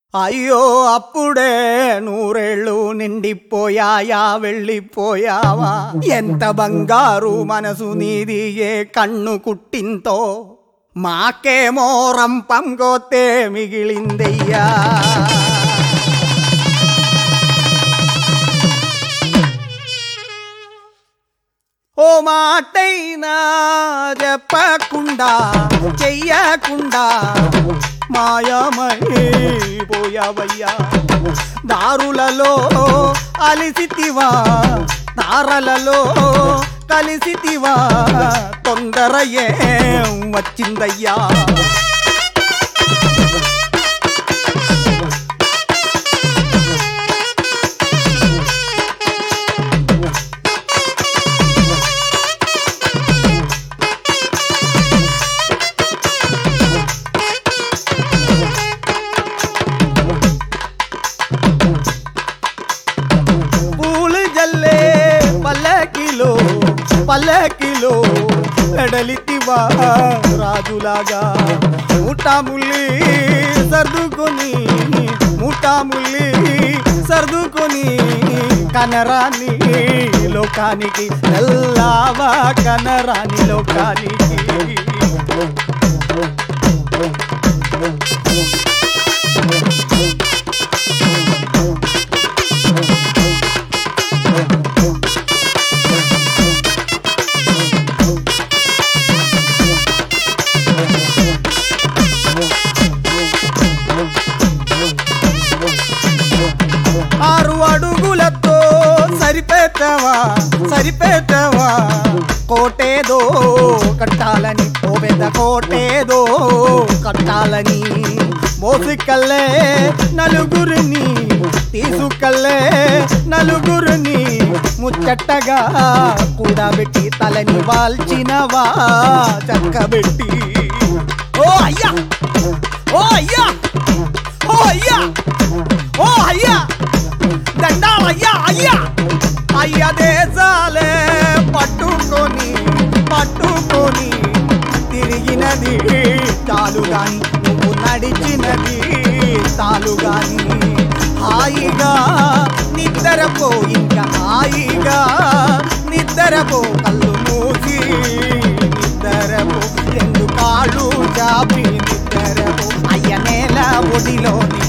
అయ్యో అప్పుడే నూరేళ్ళు నిండిపోయాయా వెళ్ళిపోయావా ఎంత బంగారు మనసు నీది ఏ కన్ను కుట్టింతో మాకేమో రంపం గోతే మిగిలిందయ్యా ఓ మాటైనా చెప్పకుండా చెయ్యకుండా మాయమై పోయావయ్యా దారులలో అలిసితివా తారలలో కలిసితివా తొందర ఏం వచ్చిందయ్యా పూలు జల్లే పల్లకిలో పల్లకిలో ఎడలితివా రాజులాగా ముఠాముల్లి సర్దుకొని ముఠాముల్లి సర్దుకొని కనరాని లోకానికి వెళ్ళావా కనరాని లోకానికి ఆరు అడుగులతో సరిపెట్టవా సరిపెట్టవా కోటేదో కట్టాలని ఓ పెద్ద కోటేదో కట్టాలని మోసుకల్లే నలుగురిని తీసుకల్లే నలుగురిని ముచ్చట్టగా కూడబెట్టి తలని వాల్చినవా చక్కబెట్టి ఓ అయ్యా ఓ అయ్యా ఓ అయ్యా ఓ అయ్యా దండాలయ్యా అయ్యా అయ్యా దేశాలే పట్టుకొని పట్టుకొని తిరిగినది చాలు గాని నువ్వు నడిచినది చాలు గాని హాయిగా నిద్రపో ఇంకా హాయిగా నిద్రపో కళ్ళు మూసి నిద్రపో రెండు కాళ్ళు చాపి నిద్రపో అయ్య నేల ఒడిలోని